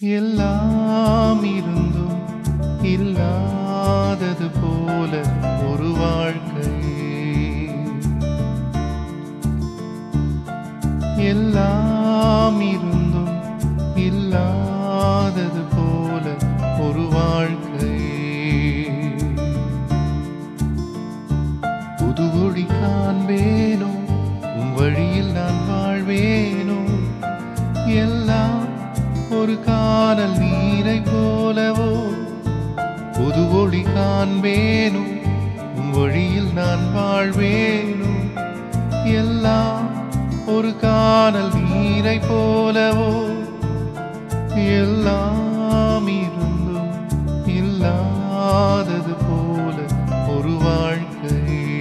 எல்லாம் இருந்தும் இல்லாதது போல ஒரு வாழ்க்கை எல்லாம் இருந்தும் இல்லாதது போல ஒரு வாழ்க்கை புதுவொழி காண்பேனோ உன் வழியில் நான் வாழ்வேனோ எல்லாம் ஒரு காணல் நீரை போலவோ புது ஒளி காண்பேனோ உன் வழியில் நான் வாழ்வேனோ எல்லாம் ஒரு காணல் நீரை போலவோ எல்லாம் இருந்தும் இல்லாதது போல ஒரு வாழ்க்கை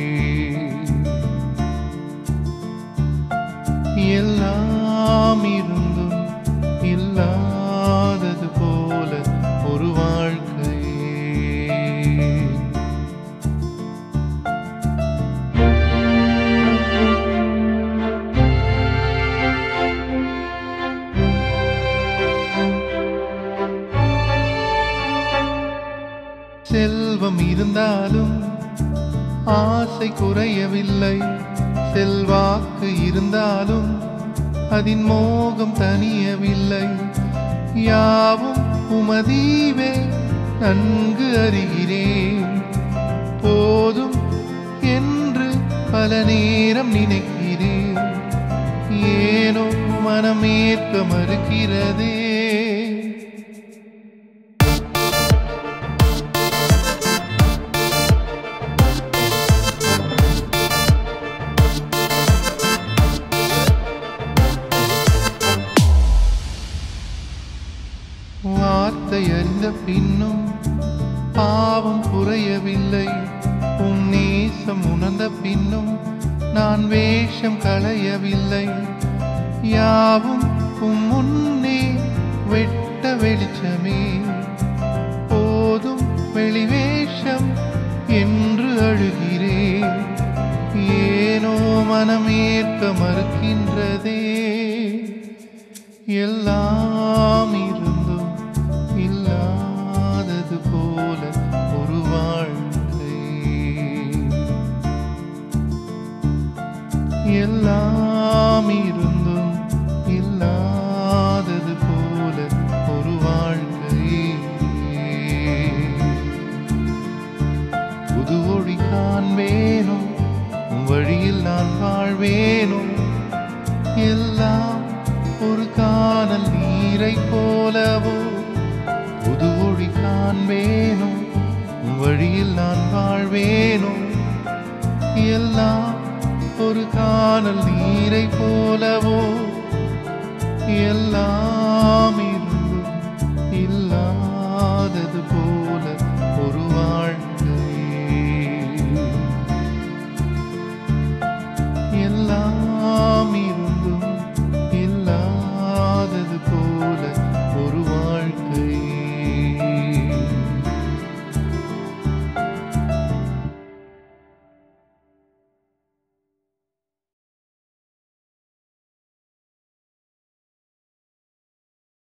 எல்லாம் இருந்தும் இல்லாதது போல ஒரு வாழ்க்கை செல்வம் இருந்தாலும் ஆசை குறையவில்லை செல்வாக்கு இருந்தாலும் அதின் மோகம் தனியவில்லை யாவும் உமதீவே நன்கு அறிகிறேன் போதும் என்று பல நேரம் நினைக்கிறேன் ஏனோ மனமேற்க மறுக்கிறதே வார்த்தை அறிந்த பின்னும் பாவம் குறையவில்லை உன் நேசம் உணர்ந்த பின்னும் நான் வேஷம் களையவில்லை யாவும் உம் முன்னே வெட்ட வெளிச்சமே போதும் வெளிவேஷம் என்று அழுகிறேன் ஏனோ மனமேற்க மறுக்கின்றதே எல்லாம் இருந்தும் இல்லாதது போல ஒரு வாழ்க்கை எல்லாம் இருந்தும் இல்லாதது போல ஒரு வாழ்க்கை புது ஒளி காண்பேனோ உன் வழியில் நான் வாழ்வேனோ எல்லாம் ஒரு காணல் நீரை போலவோ புது ஒளி காண்பேனோ உன் வழியில் நான் வாழ்வேனோ எல்லாம் ஒரு காணல் நீரை போலவோ எல்லாம் இருந்தும் இல்லாதது போல